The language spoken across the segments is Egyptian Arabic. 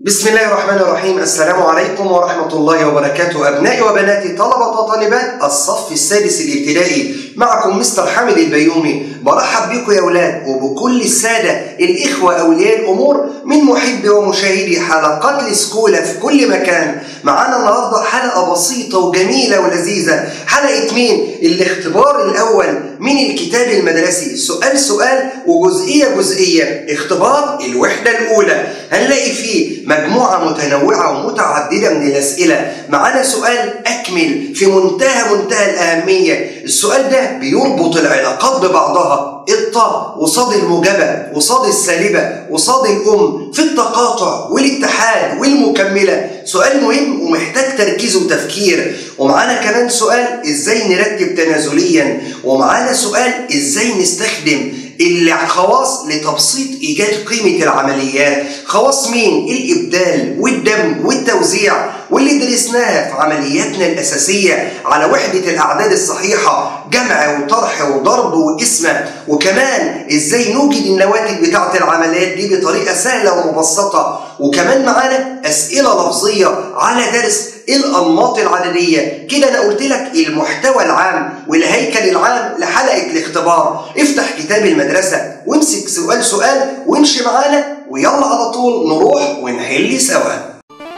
بسم الله الرحمن الرحيم السلام عليكم ورحمة الله وبركاته أبنائي وبناتي طلبة وطالبات الصف السادس الابتدائي معكم مستر حامد البيومي برحب بكم يا أولاد وبكل السادة الإخوة أولياء الأمور من محبي ومشاهدي حلقات السكولة في كل مكان معانا النهاردة حلقة بسيطة وجميلة ولذيذة حلقة مين؟ الاختبار الأول من الكتاب المدرسي سؤال سؤال وجزئية جزئية اختبار الوحدة الأولى هنلاقي فيه مجموعة متنوعة ومتعددة من الأسئلة معانا سؤال أكمل في منتهى منتهى الأهمية السؤال ده بيربط العلاقات ببعضها الطاء وصاد الموجبة وصاد السالبة وصاد الأم في التقاطع والاتحاد والمكملة سؤال مهم ومحتاج تركيز وتفكير ومعانا كمان سؤال ازاي نرتب تنازليا ومعانا سؤال ازاي نستخدم الخواص لتبسيط ايجاد قيمه العمليات خواص مين الابدال والدمج والتوزيع واللي درسناها في عملياتنا الاساسيه على وحده الاعداد الصحيحه جمع وطرح وضرب وقسمه وكمان ازاي نوجد النواتج بتاعه العمليات دي بطريقه سهله ومبسطه وكمان معانا اسئله لفظيه على درس الانماط العدديه كده انا قلت لك المحتوى العام والهيكل العام لحلقه الاختبار افتح كتاب المدرسه وامسك سؤال سؤال وامشي معانا ويلا على طول نروح ونحل سوا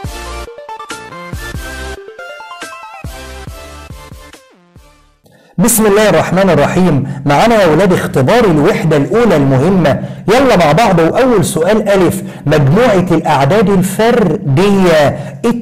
بسم الله الرحمن الرحيم معانا يا ولاد اختبار الوحدة الأولى المهمة يلا مع بعض وأول سؤال ألف مجموعة الأعداد الفردية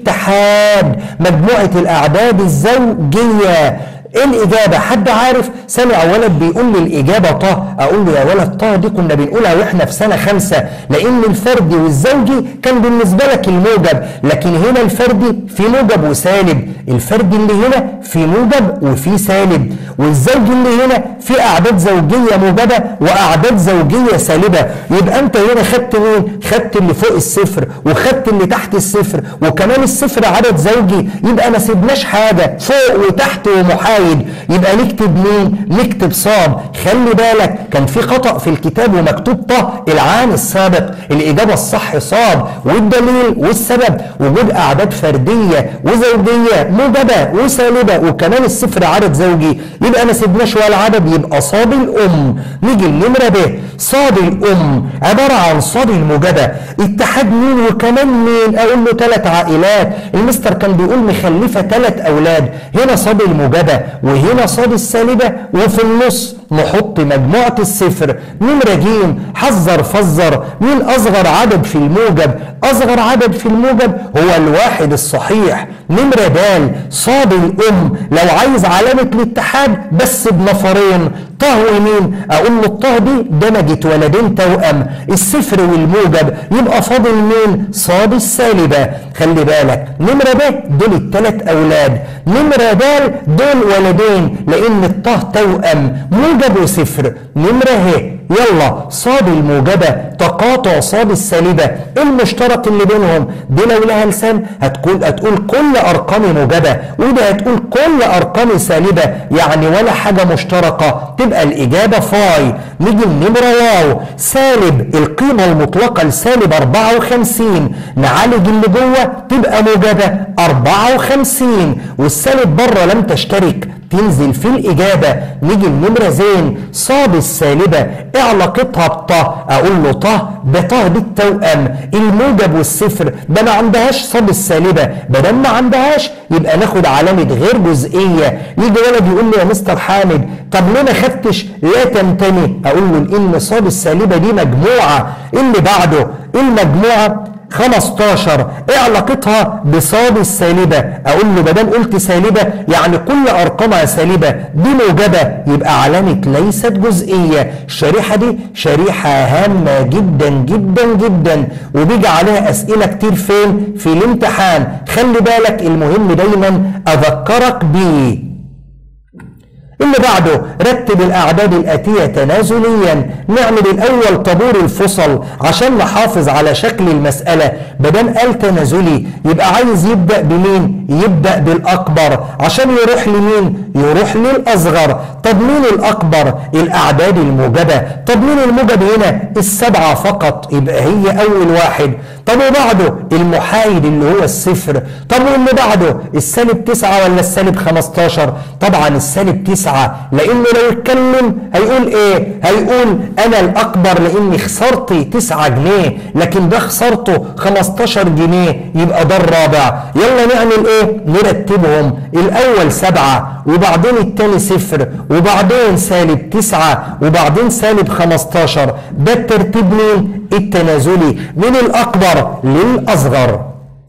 اتحاد مجموعة الأعداد الزوجية ايه الاجابه حد عارف سمع ولد بيقول لي الاجابه طه اقول له يا ولد طه دي كنا بنقولها واحنا في سنه خمسه لان الفردي والزوجي كان بالنسبه لك الموجب لكن هنا الفردي في موجب وسالب الفردي اللي هنا في موجب وفي سالب والزوجي اللي هنا في اعداد زوجيه موجبه واعداد زوجيه سالبه يبقى انت هنا خدت مين خدت اللي فوق الصفر وخدت اللي تحت الصفر وكمان الصفر عدد زوجي يبقى ما سيبناش حاجه فوق وتحت ومحايد يبقى نكتب مين نكتب صاد خلي بالك كان في خطا في الكتاب ومكتوب طه العام السابق الاجابه الصح صاد والدليل والسبب وجود اعداد فرديه وزوجيه موجبه وسالبه وكمان الصفر عدد زوجي يبقى ما سيبناش ولا عدد يبقى صاد الام نيجي النمره ب صاد الام عباره عن صاد الموجبه اتحاد مين وكمان مين اقول له ثلاث عائلات المستر كان بيقول مخلفه ثلاث اولاد هنا صاد الموجبه وهنا صاد السالبه وفي النص نحط مجموعة الصفر نمرة جيم حذر فزر مين أصغر عدد في الموجب أصغر عدد في الموجب هو الواحد الصحيح نمرة دال صاد الأم لو عايز علامة الاتحاد بس بنفرين طه ومين أقول له الطه دي دمجت ولدين توأم الصفر والموجب يبقى فاضل مين صاد السالبة خلي بالك نمرة ب دول الثلاث أولاد نمرة دال دول ولدين لأن الطه توأم موجب وصفر نمرة ه يلا صاد الموجبة تقاطع صاد السالبة المشترك اللي بينهم دي لو لها لسان هتقول هتقول كل أرقام موجبة وده هتقول كل أرقام سالبة يعني ولا حاجة مشتركة تبقى الإجابة فاي نيجي النمرة واو سالب القيمة المطلقة لسالب 54 نعالج اللي جوه تبقى موجبة 54 والسالب بره لم تشترك تنزل في الإجابة نيجي النمرة زين صاد السالبة ايه علاقتها بطه اقول له طه ده طه دي التوأم الموجب والصفر ده ما عندهاش صاد السالبة بدل ما عندهاش يبقى ناخد علامة غير جزئية يجي ولد يقول لي يا مستر حامد طب ليه ما خدتش لا تنتمي اقول له لان صاد السالبة دي مجموعة اللي بعده المجموعة 15 ايه علاقتها بصاد السالبة اقول له بدل قلت سالبة يعني كل ارقامها سالبة دي موجبة يبقى علامة ليست جزئية الشريحة دي شريحة هامة جدا جدا جدا وبيجي عليها اسئلة كتير فين في الامتحان خلي بالك المهم دايما اذكرك بيه اللي بعده رتب الأعداد الآتية تنازليا نعمل الأول طابور الفصل عشان نحافظ على شكل المسألة بدل قال تنازلي يبقى عايز يبدأ بمين؟ يبدأ بالأكبر عشان يروح لمين؟ يروح للأصغر طب مين الأكبر؟ الأعداد الموجبة طب مين الموجب هنا؟ السبعة فقط يبقى هي أول واحد طب وبعده المحايد اللي هو الصفر طب واللي بعده السالب 9 ولا السالب 15 طبعا السالب 9 لانه لو اتكلم هيقول ايه هيقول انا الاكبر لاني خسرت 9 جنيه لكن ده خسرته 15 جنيه يبقى ده الرابع يلا نعمل ايه نرتبهم الاول 7 وبعدين التاني صفر وبعدين سالب 9 وبعدين سالب 15 ده الترتيب مين التنازلي من الاكبر للاصغر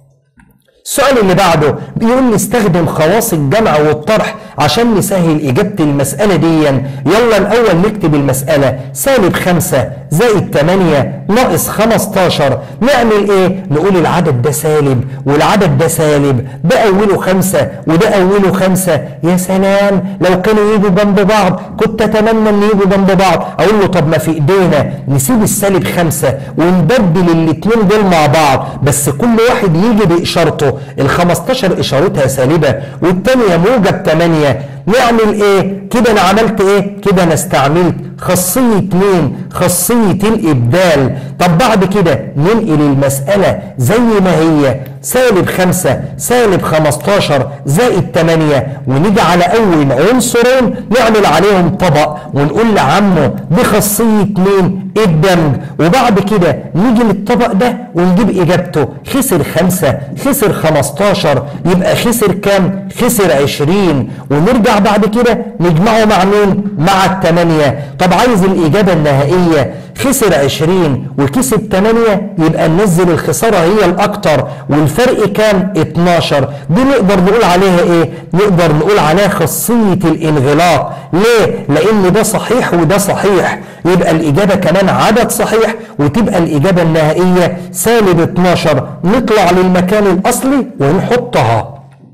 السؤال اللي بعده بيقول نستخدم خواص الجمع والطرح عشان نسهل إجابة المسألة دي يلا الأول نكتب المسألة سالب خمسة زائد تمانية ناقص خمستاشر نعمل إيه؟ نقول العدد ده سالب والعدد ده سالب ده أوله خمسة وده أوله خمسة يا سلام لو كانوا يجوا جنب بعض كنت أتمنى إن يجوا جنب بعض أقول له طب ما في إيدينا نسيب السالب خمسة ونبدل الاتنين دول مع بعض بس كل واحد يجي بإشارته ال 15 إشارتها سالبة والتانية موجب 8 نعمل إيه؟ كده أنا عملت إيه؟ كده أنا استعملت خاصية مين؟ خاصية الإبدال طب بعد كده ننقل المسألة زي ما هي سالب 5 سالب 15 زائد 8 ونيجي على أول عنصرين نعمل عليهم طبق ونقول لعمه دي خاصية مين؟ الدمج وبعد كده نيجي للطبق ده ونجيب إجابته خسر 5 خسر 15 يبقى خسر كام؟ خسر 20 ونرجع بعد كده نجمعه مع مين؟ مع الثمانية طب عايز الإجابة النهائية خسر 20 وكسب 8 يبقى ننزل الخسارة هي الأكتر والفرق كام 12 دي نقدر نقول عليها إيه نقدر نقول عليها خاصية الانغلاق ليه لأن ده صحيح وده صحيح يبقى الإجابة كمان عدد صحيح وتبقى الإجابة النهائية سالب 12 نطلع للمكان الأصلي ونحطها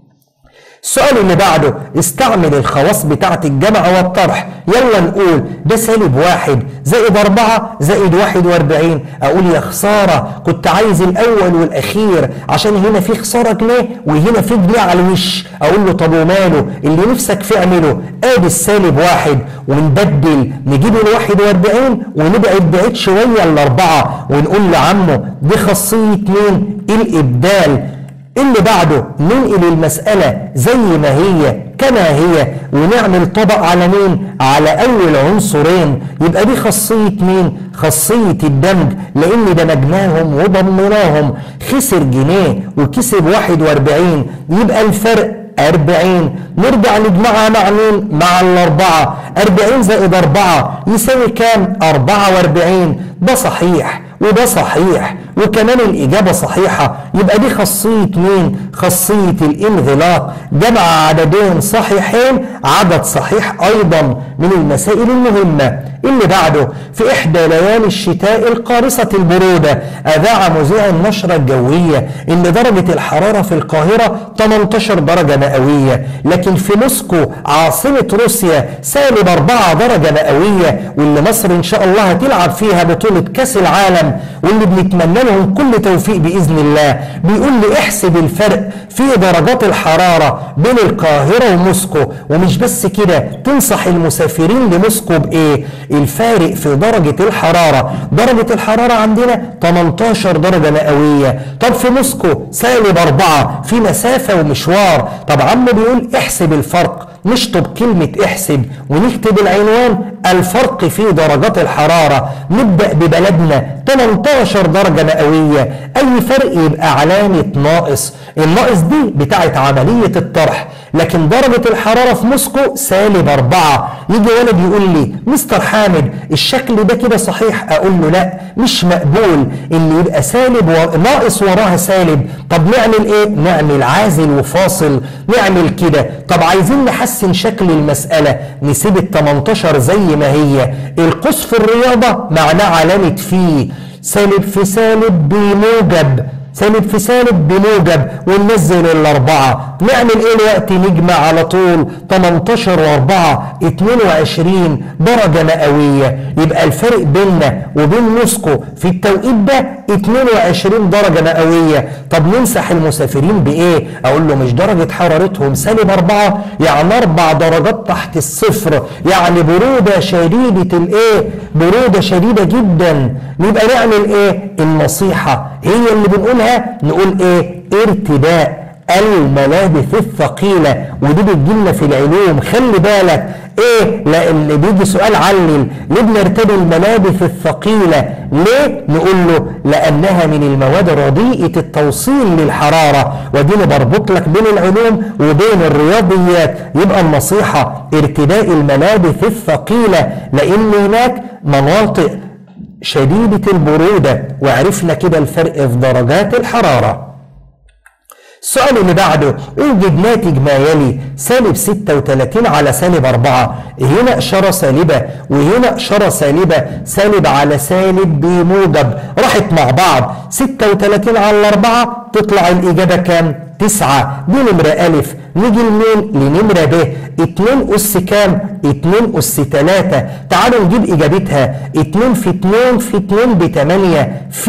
السؤال اللي بعده استعمل الخواص بتاعة الجمع والطرح يلا نقول ده سالب واحد زائد أربعة زائد واحد واربعين أقول يا خسارة كنت عايز الأول والأخير عشان هنا في خسارة جنيه وهنا في جنيه على الوش أقول له طب وماله اللي نفسك في اعمله آدي السالب واحد ونبدل نجيب الواحد واربعين ونبعد بعيد شوية الأربعة ونقول لعمه دي خاصية مين؟ الإبدال اللي بعده ننقل المسألة زي ما هي كما هي ونعمل طبق على مين؟ على أول عنصرين يبقى دي خاصية مين؟ خاصية الدمج لأن دمجناهم وضمناهم خسر جنيه وكسب 41 يبقى الفرق 40 نرجع نجمعها مع مين؟ مع الأربعة 40 زائد 4 يساوي كام؟ 44 ده صحيح وده صحيح وكمان الإجابة صحيحة يبقى دي خاصية مين؟ خاصية الانغلاق جمع عددين صحيحين عدد صحيح أيضا من المسائل المهمة اللي بعده في إحدى ليالي الشتاء القارصة البرودة أذاع مذيع النشرة الجوية إن درجة الحرارة في القاهرة 18 درجة مئوية لكن في موسكو عاصمة روسيا سالب 4 درجة مئوية واللي مصر إن شاء الله هتلعب فيها بطولة كأس العالم واللي بنتمنى لهم كل توفيق بإذن الله بيقول لي احسب الفرق في درجات الحرارة بين القاهرة وموسكو ومش بس كده تنصح المسافرين لموسكو بإيه الفارق في درجة الحرارة درجة الحرارة عندنا 18 درجة مئوية طب في موسكو سالب 4 في مسافة ومشوار طب عم بيقول احسب الفرق نشطب كلمة احسب ونكتب العنوان الفرق في درجات الحرارة نبدأ ببلدنا 18 درجة مئوية أي فرق يبقى علامة ناقص الناقص دي بتاعت عملية الطرح لكن درجة الحرارة في موسكو سالب أربعة يجي ولد يقول لي مستر حامد الشكل ده كده صحيح أقول له لا مش مقبول إن يبقى سالب وناقص وراها سالب طب نعمل إيه؟ نعمل عازل وفاصل نعمل كده طب عايزين نحسن شكل المسألة نسيب ال 18 زي ما هي القوس في الرياضة معناه علامة فيه سالب في سالب بموجب سالب في سالب بموجب وننزل الأربعة نعمل إيه الوقت نجمع على طول 18 و4 22 درجة مئوية يبقى الفرق بيننا وبين موسكو في التوقيت ده 22 درجة مئوية طب نمسح المسافرين بإيه؟ أقول له مش درجة حرارتهم سالب 4 يعني 4 درجات تحت الصفر يعني برودة شديدة الإيه؟ برودة شديدة جدا يبقى نعمل إيه؟ النصيحة هي اللي بنقولها نقول إيه؟ ارتداء الملابس الثقيلة ودي بتجيلنا في العلوم خلي بالك ايه لان بيجي سؤال علل ليه بنرتدي الملابس الثقيلة ليه نقول له لانها من المواد رديئة التوصيل للحرارة ودي بربط لك بين العلوم وبين الرياضيات يبقى النصيحة ارتداء الملابس الثقيلة لان هناك مناطق شديدة البرودة وعرفنا كده الفرق في درجات الحرارة السؤال اللي بعده اوجد ناتج ما يلي سالب 36 على سالب 4 هنا اشاره سالبه وهنا اشاره سالبه سالب على سالب بموجب راحت مع بعض 36 على 4 تطلع الاجابه كام؟ 9 دي نمره الف نيجي لمين؟ لنمره ب 2 اس كام؟ 2 اس 3 تعالوا نجيب اجابتها 2 في 2 في 2 ب 8 في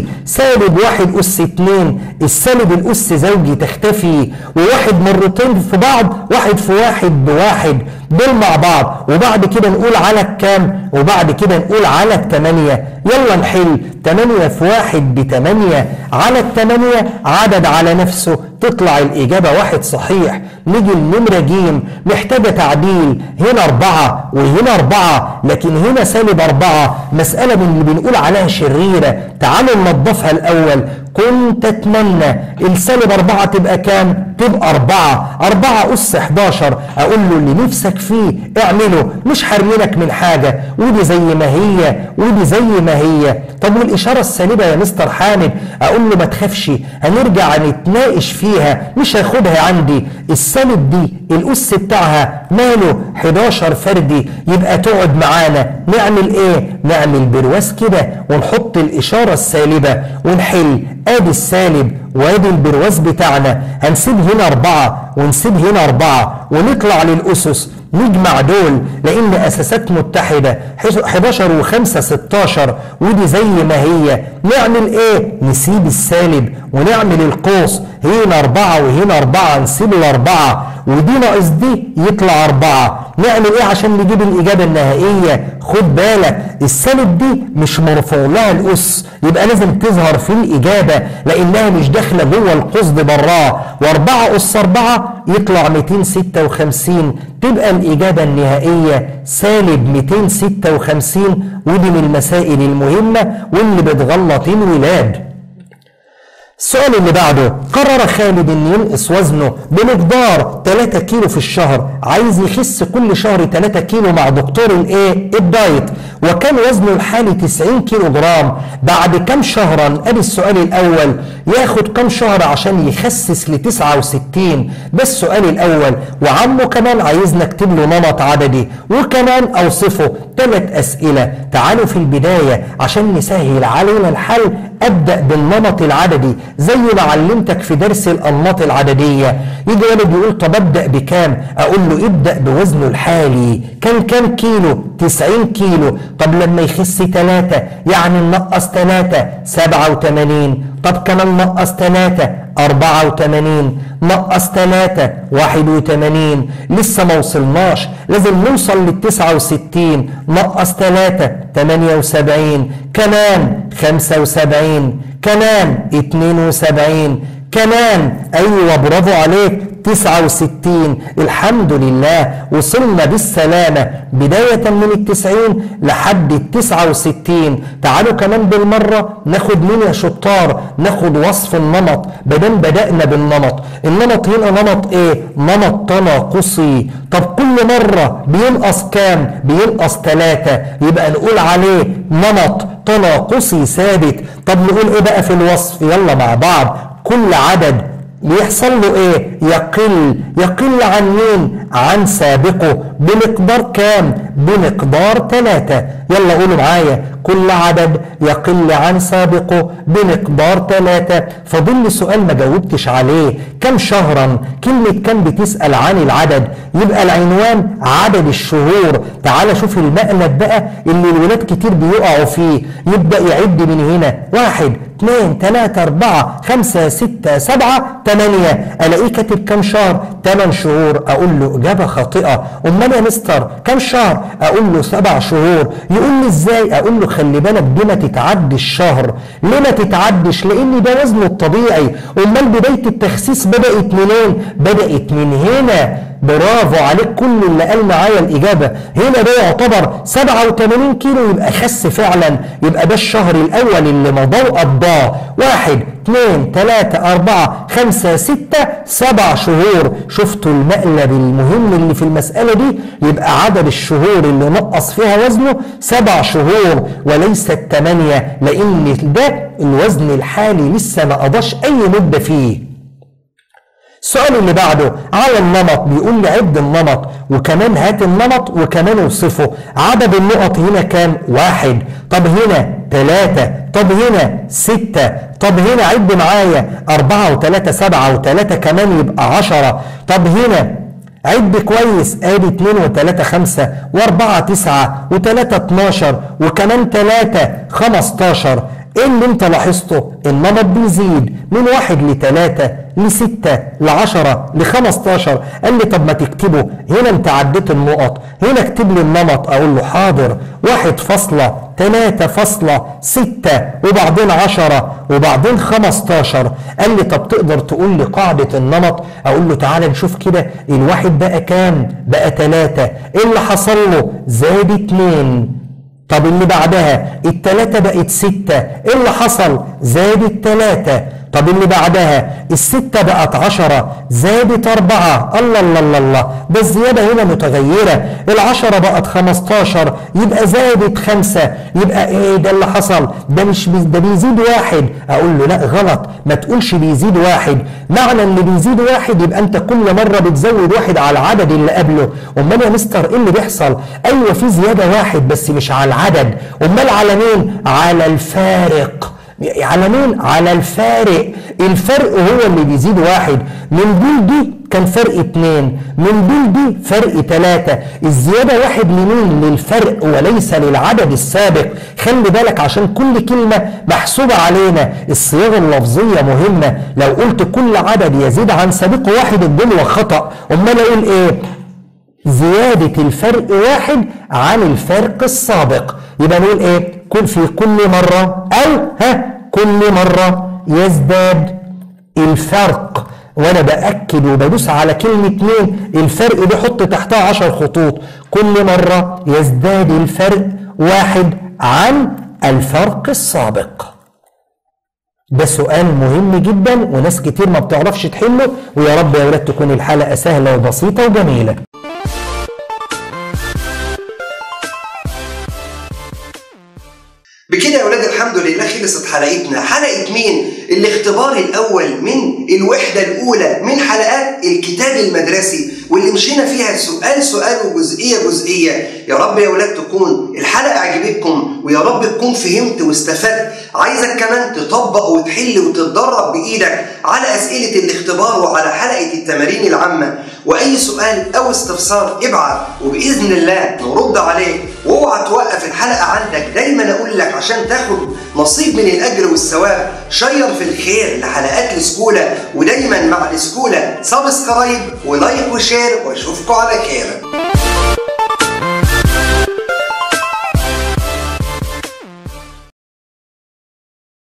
سالب 1 اس 2 السالب الاس زوجي تختفي وواحد مرتين في بعض واحد في واحد بواحد دول مع بعض وبعد كده نقول على الكام وبعد كده نقول على الثمانية يلا نحل 8 في واحد بثمانية على الثمانية عدد على نفسه تطلع الإجابة واحد صحيح نيجي النمرة جيم محتاجة تعديل هنا أربعة وهنا أربعة لكن هنا سالب أربعة مسألة من اللي بنقول عليها شريرة تعالوا ننظفها الأول كنت أتمنى السالب أربعة تبقى كام؟ تبقى أربعة أربعة أس 11 أقول له اللي نفسك فيه اعمله مش حرمينك من حاجة ودي زي ما هي ودي زي ما هي طب والإشارة السالبة يا مستر حامد أقول له ما تخافش هنرجع نتناقش فيها مش هاخدها عندي السالب دي الأس بتاعها ماله 11 فردي يبقى تقعد معانا نعمل ايه نعمل برواز كده ونحط الإشارة السالبة ونحل ادي السالب وادي البرواز بتاعنا هنسيب هنا أربعة ونسيب هنا أربعة ونطلع للأسس نجمع دول لأن أساسات متحدة 11 و5 16 ودي زي ما هي نعمل إيه؟ نسيب السالب ونعمل القوس هنا أربعة وهنا أربعة نسيب الأربعة ودي ناقص دي يطلع أربعة نعمل إيه عشان نجيب الإجابة النهائية؟ خد بالك السالب دي مش مرفوع لها الأس يبقى لازم تظهر في الإجابة لأنها مش داخلة جوه القوس دي براه وأربعة أس أربعة يطلع 256 تبقى الإجابة النهائية سالب 256 ودي من المسائل المهمة واللي بتغلط الولاد السؤال اللي بعده قرر خالد ان ينقص وزنه بمقدار 3 كيلو في الشهر عايز يخس كل شهر 3 كيلو مع دكتور الايه الدايت وكان وزنه الحالي 90 كيلو جرام بعد كم شهرا ادي السؤال الاول ياخد كم شهر عشان يخسس ل 69 ده السؤال الاول وعمه كمان عايزنا اكتب له نمط عددي وكمان اوصفه ثلاث اسئله تعالوا في البدايه عشان نسهل علينا الحل ابدا بالنمط العددي زي ما علمتك في درس الانماط العدديه يجي ولد يقول طب ابدا بكام اقول له ابدا بوزنه الحالي كان كام كيلو 90 كيلو طب لما يخس 3 يعني ننقص 3 87 طب كمان نقص 3 84 نقص 3 81 لسه ما وصلناش لازم نوصل لل 69 نقص 3 78 كمان 75 كمان 72 كمان ايوه برافو عليك 69 الحمد لله وصلنا بالسلامة بداية من التسعين لحد التسعة وستين تعالوا كمان بالمرة ناخد مين يا شطار ناخد وصف النمط بدل بدأنا بالنمط النمط هنا نمط ايه نمط تناقصي طب كل مرة بينقص كام بينقص ثلاثة يبقى نقول عليه نمط تناقصي ثابت طب نقول ايه بقى في الوصف يلا مع بعض كل عدد بيحصل له ايه يقل يقل عن مين عن سابقه بمقدار كام بمقدار 3 يلا قولوا معايا كل عدد يقل عن سابقه بمقدار 3 فاضل لي سؤال ما جاوبتش عليه كم شهرا كلمة كم بتسأل عن العدد يبقى العنوان عدد الشهور تعال شوف المقلب بقى اللي الولاد كتير بيقعوا فيه يبدأ يعد من هنا واحد اثنين ثلاثة أربعة خمسة ستة سبعة ثمانية ألاقيه كاتب كام شهر؟ ثمان شهور أقول له إجابة خاطئة أمال يا مستر كام شهر؟ أقول له سبع شهور يقول لي إزاي؟ أقول له خلي بالك دي ما تتعدي الشهر ليه ما تتعدش؟ لأن ده وزنه الطبيعي أمال بداية التخسيس بدأت منين؟ بدأت من هنا برافو عليك كل اللي قال معايا الإجابة هنا ده يعتبر 87 كيلو يبقى خس فعلا يبقى ده الشهر الأول اللي مضاه قضاه واحد اثنين ثلاثة أربعة خمسة ستة سبع شهور شفتوا المقلب المهم اللي في المسألة دي يبقى عدد الشهور اللي نقص فيها وزنه سبع شهور وليس الثمانية لأن ده الوزن الحالي لسه ما قضاش أي مدة فيه السؤال اللي بعده على النمط بيقول لي عد النمط وكمان هات النمط وكمان اوصفه عدد النقط هنا كام واحد طب هنا ثلاثة طب هنا ستة طب هنا عد معايا أربعة وثلاثة سبعة وثلاثة كمان يبقى عشرة طب هنا عد كويس ادي 2 و3 5 و4 9 و3 12 وكمان 3 15 ايه اللي انت لاحظته؟ النمط بيزيد من واحد لثلاثة لستة لعشرة لخمستاشر قال لي طب ما تكتبه هنا انت عديت النقط هنا اكتب لي النمط اقول له حاضر واحد فاصلة تلاتة فاصلة ستة وبعدين عشرة وبعدين خمستاشر قال لي طب تقدر تقول لي قاعدة النمط اقول له تعالى نشوف كده الواحد بقى كام بقى تلاتة ايه اللي حصل له زاد اتنين طب اللي بعدها التلاتة بقت ستة ايه اللي حصل زاد التلاتة طب اللي بعدها الستة بقت عشرة زادت أربعة الله الله الله الله ده الزيادة هنا متغيرة العشرة بقت خمستاشر يبقى زادت خمسة يبقى ايه ده اللي حصل ده مش بي ده بيزيد واحد أقول له لا غلط ما تقولش بيزيد واحد معنى اللي بيزيد واحد يبقى أنت كل مرة بتزود واحد على العدد اللي قبله أمال يا مستر إيه اللي بيحصل أيوة في زيادة واحد بس مش على العدد أمال على مين على الفارق على مين؟ على الفارق الفرق هو اللي بيزيد واحد من دول دي كان فرق اتنين من دول دي فرق تلاتة الزيادة واحد لمين؟ للفرق وليس للعدد السابق خلي بالك عشان كل كلمة محسوبة علينا الصياغة اللفظية مهمة لو قلت كل عدد يزيد عن سابقه واحد الجملة خطأ أمال أقول إيه؟ زيادة الفرق واحد عن الفرق السابق يبقى نقول ايه كل في كل مرة او ها كل مرة يزداد الفرق وانا باكد وبدوس على كلمة اتنين الفرق دي حط تحتها عشر خطوط كل مرة يزداد الفرق واحد عن الفرق السابق ده سؤال مهم جدا وناس كتير ما بتعرفش تحله ويا رب يا ولاد تكون الحلقة سهلة وبسيطة وجميلة بكده يا اولاد الحمد لله خلصت حلقتنا حلقه مين الاختبار الاول من الوحده الاولى من حلقات الكتاب المدرسي واللي مشينا فيها سؤال سؤال وجزئيه جزئيه يا رب يا اولاد تكون الحلقه عجبتكم ويا رب تكون فهمت واستفدت عايزك كمان تطبق وتحل وتتدرب بايدك على اسئله الاختبار وعلى حلقه التمارين العامه واي سؤال او استفسار ابعت وباذن الله نرد عليك واوعى توقف الحلقه عندك دايما اقول لك عشان تاخد نصيب من الاجر والثواب شير في الخير لحلقات السكوله ودايما مع السكوله سبسكرايب ولايك وشير واشوفكم على خير